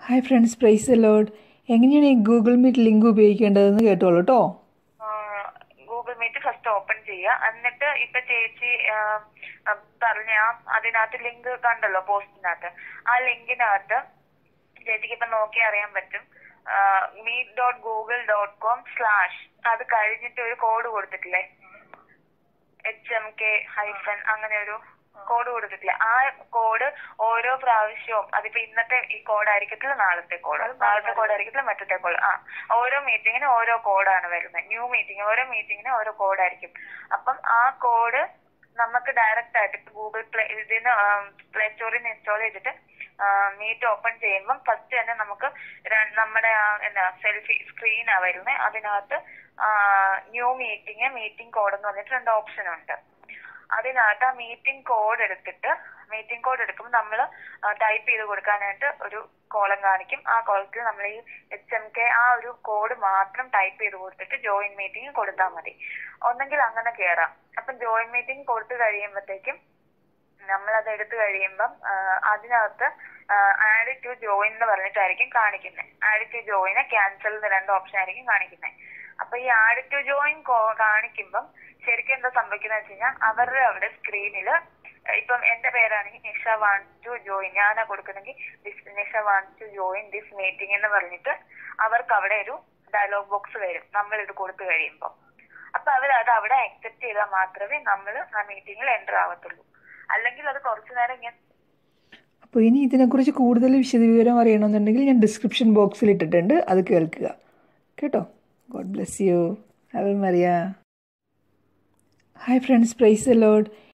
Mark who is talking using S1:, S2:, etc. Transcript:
S1: hi friends praise load എങ്ങനെയാണ് ഈ Google meet link ഉപയോഗിക്കേണ്ടതെന്ന് കേട്ടോളൂ കേട്ടോ
S2: ഗൂഗിൾ മീറ്റ് ഫസ്റ്റ് ഓപ്പൺ ചെയ്യുക എന്നിട്ട് ഇപ്പൊ ചേച്ചി ആ, ആ, പറഞ്ഞ ആ അതിനകത്ത് ലിങ്ക് കണ്ടല്ലോ പോസ്റ്റിനകത്ത് ആ ലിങ്കിനകത്ത് ചേച്ചിക്ക് ഇപ്പൊ നോക്കി അറിയാൻ പറ്റും meet dot Google dot com slash അത് കഴിഞ്ഞിട്ട് ഒരു കോഡ് കൊടുത്തിട്ടില്ലേ എച്ച് എം കെ ഹൈഫൻ അങ്ങനെ ഒരു കോഡ് കൊടുത്തിട്ടില്ല ആ കോഡ് ഓരോ പ്രാവശ്യവും അതിപ്പോ ഇന്നത്തെ ഈ കോഡ് ആയിരിക്കത്തില്ല നാളത്തെ കോഡ് നാളത്തെ കോഡ് ആയിരിക്കത്തില്ല മറ്റത്തെ കോഡ് ആ ഓരോ മീറ്റിങ്ങിന് ഓരോ കോഡാണ് വരുന്നത് ന്യൂ മീറ്റിംഗ് ഓരോ മീറ്റിങ്ങിന് ഓരോ കോഡായിരിക്കും അപ്പം ആ കോഡ് നമുക്ക് ഡയറക്റ്റ് ആയിട്ട് ഗൂഗിൾ പ്ലേ ഇതിന് പ്ലേ സ്റ്റോറിൽ നിന്ന് ഇൻസ്റ്റാൾ ചെയ്തിട്ട് മീറ്റ് ഓപ്പൺ ചെയ്യുമ്പം ഫസ്റ്റ് തന്നെ നമുക്ക് ര- നമ്മുടെ ആ എന്നാ സെൽഫി സ്ക്രീനാ വരുന്നത് അതിനകത്ത് ന്യൂ മീറ്റിംഗ് മീറ്റിംഗ് കോഡ് എന്ന് പറഞ്ഞിട്ട് രണ്ട് ഓപ്ഷൻ ഉണ്ട് അതിനകത്ത് ആ മീറ്റിംഗ് കോഡ് എടുത്തിട്ട് മീറ്റിംഗ് കോഡ് എടുക്കുമ്പോൾ നമ്മൾ ടൈപ്പ് ചെയ്ത് കൊടുക്കാനായിട്ട് ഒരു കോളം കാണിക്കും ആ കോളത്തിൽ നമ്മൾ ഈ എച്ച് എം കെ ആ ഒരു കോഡ് മാത്രം ടൈപ്പ് ചെയ്ത് കൊടുത്തിട്ട് ജോയിൻ മീറ്റിംഗ് കൊടുത്താൽ മതി ഒന്നെങ്കിൽ അങ്ങനെ കയറാം അപ്പം ജോയിൻ മീറ്റിംഗ് കൊടുത്തു കഴിയുമ്പോഴത്തേക്കും നമ്മൾ അത് എടുത്തു കഴിയുമ്പം ആ, അതിനകത്ത് ആഡ് ടു ജോയിൻ എന്ന് പറഞ്ഞിട്ടായിരിക്കും കാണിക്കുന്നത് ആഡ് ടു ജോയിന് ക്യാൻസൽ എന്ന് രണ്ട് ഓപ്ഷൻ ആയിരിക്കും കാണിക്കുന്നത് അപ്പൊ ഈ ആഡ് ടു ജോയിൻ കാണിക്കുമ്പം ശരിക്കും എന്താ സംഭവിക്കുന്നത് വെച്ച് കഴിഞ്ഞാൽ അവരുടെ അവിടെ സ്ക്രീനിൽ ഇപ്പം എന്റെ പേരാണെങ്കിൽ നിഷ വാൺ ടു ജോയിൻ ഞാനാ കൊടുക്കുന്നെങ്കിൽ this Nisha want to join this meeting എന്ന് പറഞ്ഞിട്ട് അവർക്ക് അവിടെ ഒരു ഡയലോഗ് ബോക്സ് വരും നമ്മൾ ഇത് കൊടുത്തു കഴിയുമ്പോൾ അപ്പൊ അവർ അത് അവിടെ അക്സെപ്റ്റ് ചെയ്താൽ മാത്രമേ നമ്മൾ ആ മീറ്റിംഗിൽ എൻ്റർ ആവത്തുള്ളൂ അല്ലെങ്കിൽ അത് കുറച്ചു നേരം ഇങ്ങനെ
S1: അപ്പോൾ ഇനി ഇതിനെക്കുറിച്ച് കൂടുതൽ വിശദവിവരം അറിയണമെന്നുണ്ടെങ്കിൽ ഞാൻ ഡിസ്ക്രിപ്ഷൻ ബോക്സിൽ ഇട്ടിട്ടുണ്ട് അത് കേൾക്കുക കേട്ടോ ഗോഡ് ബ്ലെസ് യു ഹവൽ മറിയ ഹായ് ഫ്രണ്ട്സ് പ്രൈസ് ലോഡ്